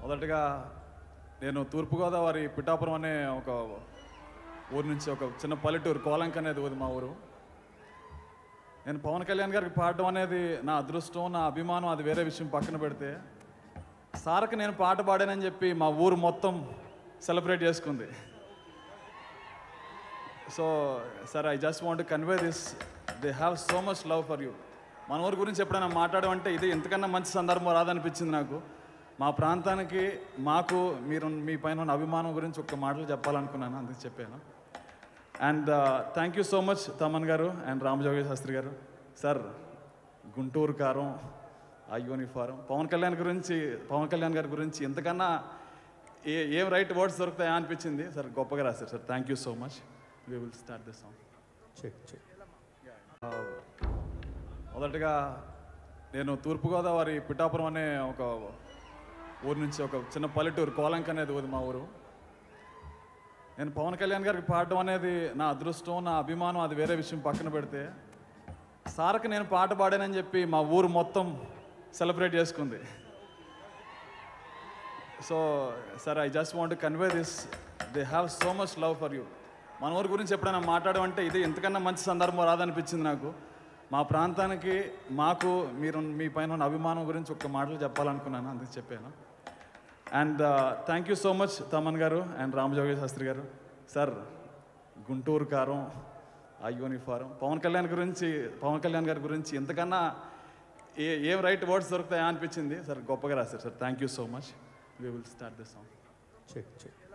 మొదటగా నేను తూర్పుగోదావరి పిఠాపురం అనే ఒక ఊరు నుంచి ఒక చిన్న పల్లెటూరు కోలంక అనేది ఊది మా ఊరు నేను పవన్ కళ్యాణ్ గారికి పాడడం అనేది నా అదృష్టం నా అభిమానం అది వేరే విషయం పక్కన పెడితే సార్కి నేను పాట పాడానని చెప్పి మా ఊరు మొత్తం సెలబ్రేట్ చేసుకుంది so sir I just want convey this they have so much love for you మన ఊరి గురించి ఎప్పుడైనా మాట్లాడమంటే ఇది ఎంతకన్నా మంచి సందర్భం రాదనిపించింది నాకు మా ప్రాంతానికి మాకు మీరు మీ పైన ఉన్న అభిమానం గురించి ఒక మాటలు చెప్పాలనుకున్నాను అందుకు చెప్పాను and thank you so much Thaman garu and Ramajogi Sastry గారు సార్ గుంటూరు కారం ఆ యూనిఫారం పవన్ కళ్యాణ్ గురించి పవన్ కళ్యాణ్ గారి గురించి ఎంతకన్నా ఏ ఏం రైట్ వర్డ్స్ దొరుకుతాయా అనిపించింది సార్ గొప్పగా రాశారు sir thank you so much we will start this song check check మొదటగా నేను తూర్పుగోదావరి పిఠాపురం అనే ఒక ఊరు నుంచి ఒక చిన్న పల్లెటూరు కోలంక అనేది ఊది మా ఊరు నేను పవన్ కళ్యాణ్ గారికి పాడడం అనేది నా అదృష్టం నా అభిమానం అది వేరే విషయం పక్కన పెడితే సార్కి నేను పాట పాడానని చెప్పి మా ఊరు మొత్తం సెలబ్రేట్ చేసుకుంది so sir I just want convey this they have so much love for you మన ఊరి గురించి ఎప్పుడైనా మాట్లాడమంటే ఇది ఎంతకన్నా మంచి సందర్భం రాదనిపించింది నాకు మా ప్రాంతానికి మాకు మీరు మీ పైన ఉన్న అభిమానం గురించి ఒక మాటలు చెప్పాలనుకున్నాను అందుకు చెప్పాను and thank you so much Thaman garu and Ramajogi Sastry గారు సార్ గుంటూరు కారం ఆ యూనిఫారం పవన్ కళ్యాణ్ గురించి పవన్ కళ్యాణ్ గారి గురించి ఎంతకన్నా ఏ ఏం రైట్ వర్డ్స్ దొరుకుతాయా అనిపించింది సార్ గొప్పగా రాశారు sir thank you so much we will start this song check check